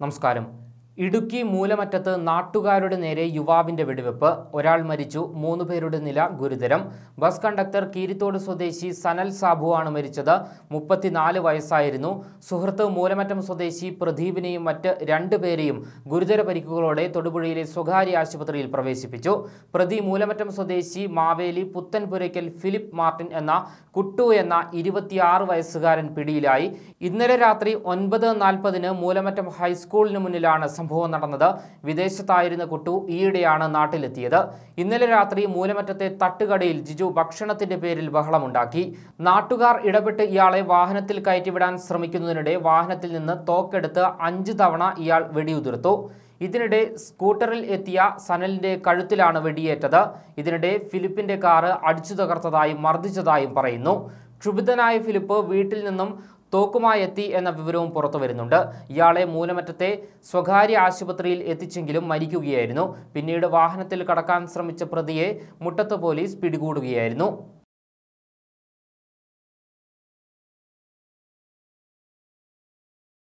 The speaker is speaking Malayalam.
നമസ്കാരം ഇടുക്കി മൂലമറ്റത്ത് നാട്ടുകാരുടെ നേരെ യുവാവിന്റെ വെടിവെപ്പ് ഒരാൾ മരിച്ചു മൂന്ന് പേരുടെ നില ഗുരുതരം ബസ് കണ്ടക്ടർ കീരിത്തോട് സ്വദേശി സനൽ സാബു ആണ് മരിച്ചത് മുപ്പത്തിനാല് വയസ്സായിരുന്നു സുഹൃത്ത് മൂലമറ്റം സ്വദേശി പ്രദീപിനെയും മറ്റ് രണ്ട് പേരെയും ഗുരുതര പരിക്കുകളോടെ തൊടുപുഴയിലെ സ്വകാര്യ ആശുപത്രിയിൽ പ്രവേശിപ്പിച്ചു പ്രതി മൂലമറ്റം സ്വദേശി മാവേലി പുത്തൻപുരയ്ക്കൽ ഫിലിപ്പ് മാർട്ടിൻ എന്ന കുട്ടു എന്ന ഇരുപത്തിയാറ് വയസ്സുകാരൻ പിടിയിലായി ഇന്നലെ രാത്രി ഒൻപത് നാൽപ്പതിന് മൂലമറ്റം ഹൈസ്കൂളിന് മുന്നിലാണ് സംഭവം നടന്നത് വിദേശത്തായിരുന്ന കുട്ടു ഈയിടെയാണ് നാട്ടിലെത്തിയത് ഇന്നലെ രാത്രി മൂലമറ്റത്തെ തട്ടുകടയിൽ ജിജു ഭക്ഷണത്തിന്റെ പേരിൽ ബഹളമുണ്ടാക്കി നാട്ടുകാർ ഇടപെട്ട് ഇയാളെ വാഹനത്തിൽ കയറ്റിവിടാൻ ശ്രമിക്കുന്നതിനിടെ വാഹനത്തിൽ നിന്ന് തോക്കെടുത്ത് അഞ്ച് തവണ ഇയാൾ വെടിയുതിർത്തു ഇതിനിടെ സ്കൂട്ടറിൽ എത്തിയ സനലിന്റെ കഴുത്തിലാണ് വെടിയേറ്റത് ഇതിനിടെ ഫിലിപ്പിന്റെ കാറ് അടിച്ചു തകർത്തതായും മർദ്ദിച്ചതായും പറയുന്നു ക്ഷുഭിതനായ ഫിലിപ്പ് വീട്ടിൽ നിന്നും തോക്കുമായി എത്തി എന്ന വിവരവും പുറത്തു വരുന്നുണ്ട് ഇയാളെ മൂലമറ്റത്തെ സ്വകാര്യ ആശുപത്രിയിൽ എത്തിച്ചെങ്കിലും മരിക്കുകയായിരുന്നു പിന്നീട് വാഹനത്തിൽ കടക്കാൻ ശ്രമിച്ച പ്രതിയെ മുട്ടത്ത് പോലീസ് പിടികൂടുകയായിരുന്നു